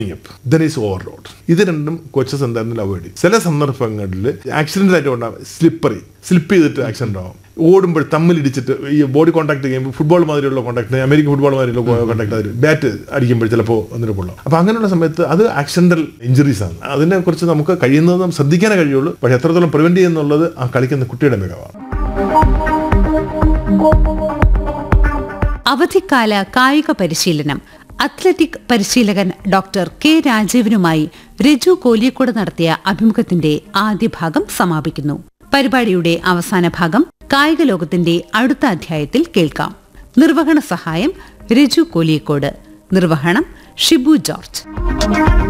then is overload ഇത് രണ്ടും coaches എന്തായാലും അവോയ്ഡ് ചെയ്യും ചില സന്ദർഭങ്ങളിൽ ആക്സിഡന്റ് ആയിട്ട് ഉണ്ടാവും സ്ലിപ്പറി സ്ലിപ്പ് ചെയ്തിട്ട് ആക്സിഡന്റ് ആവും ഓടുമ്പോൾ തമ്മിലിടിച്ചിട്ട് ഈ ബോഡി കോൺടാക്ട് ചെയ്യുമ്പോൾ ഫുട്ബോൾ മാതിരിയുള്ള കോൺടാക്ട് അമേരിക്കൻ ഫുട്ബോൾ മാതിരിയുള്ള കോൺടാക്ട് അതിൽ ബാറ്റ് അടിക്കുമ്പോൾ ചിലപ്പോൾ വന്നിട്ട് കൊള്ളാം അപ്പോൾ അങ്ങനെയുള്ള സമയത്ത് അത് ആക്സിഡന്റൽ ഇഞ്ചുറീസ് ആണ് അതിനെ കുറിച്ച് നമുക്ക് കഴിയുന്നതും ശ്രദ്ധിക്കാനേ കഴിയുള്ളൂ പക്ഷേ എത്രത്തോളം പ്രിവെന്റ് ചെയ്യുന്നുള്ളത് ആ കളിക്കുന്ന കുട്ടിയുടെ മികവാണ് അവധിക്കാല കായിക പരിശീലനം അത്ലറ്റിക് പരിശീലകൻ ഡോക്ടർ കെ രാജീവനുമായി രജു കോലിയക്കോട് നടത്തിയ അഭിമുഖത്തിന്റെ ആദ്യ ഭാഗം സമാപിക്കുന്നു പരിപാടിയുടെ അവസാന ഭാഗം കായിക ലോകത്തിന്റെ അടുത്ത അധ്യായത്തിൽ കേൾക്കാം നിർവഹണ സഹായം രജു കോലിയക്കോട് നിർവഹണം ഷിബു ജോർജ്